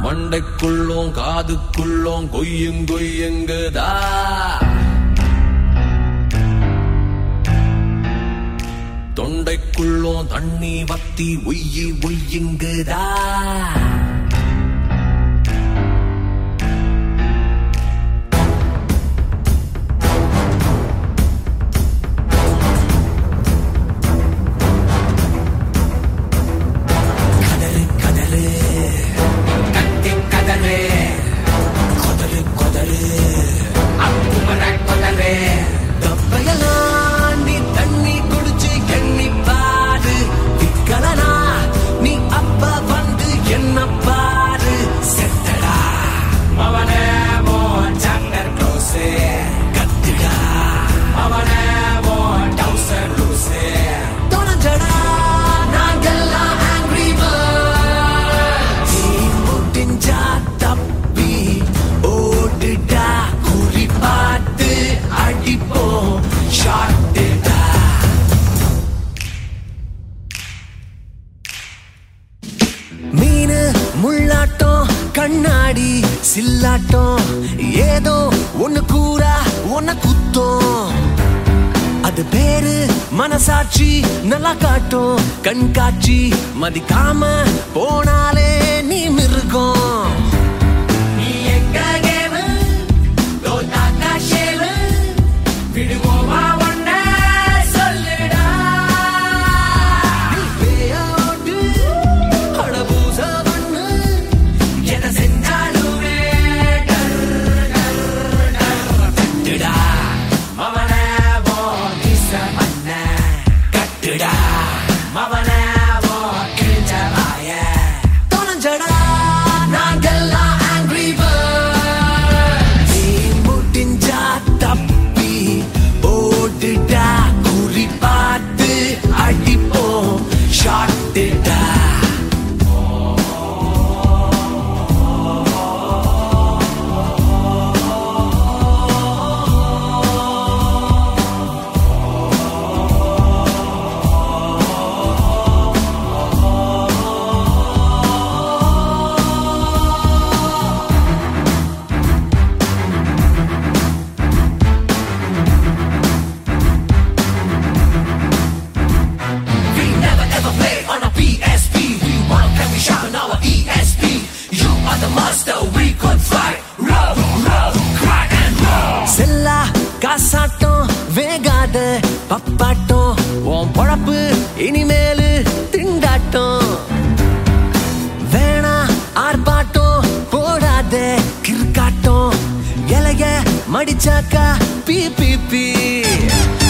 மண்டைக்குள்ளோம் காதுக்குள்ளோம் கொய்யும் கொய்யுங்குதா தொண்டைக்குள்ளோம் தண்ணி வத்தி ஒய்யி ஒய்யுங்குதா கதறு கதறு கத்தி கதறு கொதறு கொதறு அப்புமர கொதறு தப்பையெல்லாம் நீ தண்ணி குடிச்சு எண்ணி பாரு விக்கலனா நீ அப்ப வந்து என்ன பாரு செத்தடா அவனே மோ சங்கர் க்ளோஸே கத்திடா அவனே மோ டவுசர் லூசே தொலைஞ்சடா நாங்கெல்லாம் angry birds. நீ முடிஞ்சா தப்பி ஓடுடா குறி பார்த்து அடிப்போம் ஷாட்டுடா மீனு முள்ளாட்டம் கண்ணாடி சில்லாட்டம் ஏதோ ஒண்ணு கூறா ஒன்ன குத்தம் அது பேரு மனசாட்சி நல்லா காட்டும் கண் காட்சி மதிக்காம போனாலே நீ மிருகம் நீ எங்க கேமு தோத்தாக்கா ஷேமு விடுவோமா ஒன்ன சொல்லுடா நீ பேயோட்டு அடபூச பண்ணு எதை செஞ்சாலுமே டர் டர் டர் தட்டுடா மவனே போ கிச பண்ண கட்டுடா மவனே போ கிழிஞ்ச வாய தொலைஞ்சடா நாங்கெல்லாம் angry birds. நீ முடிஞ்சா தப்பி ஓடுடா குறி பார்த்து அடிப்போம் ஷாட்டுடா We never ever play on a PSP. We want can we sharpen our ESP. You are the master, we could fight. Roll, roll, cry and roll. செல்லா காசாட்டம் வேகாத பப்பாட்டம் உன் பொழப்பு இனிமேலு திண்டாட்டம் வேணா ஆர்ப்பாட்டம் போடாத கிற்காட்டம் இலைய மடிச்சாக்கா பீ பீ பீ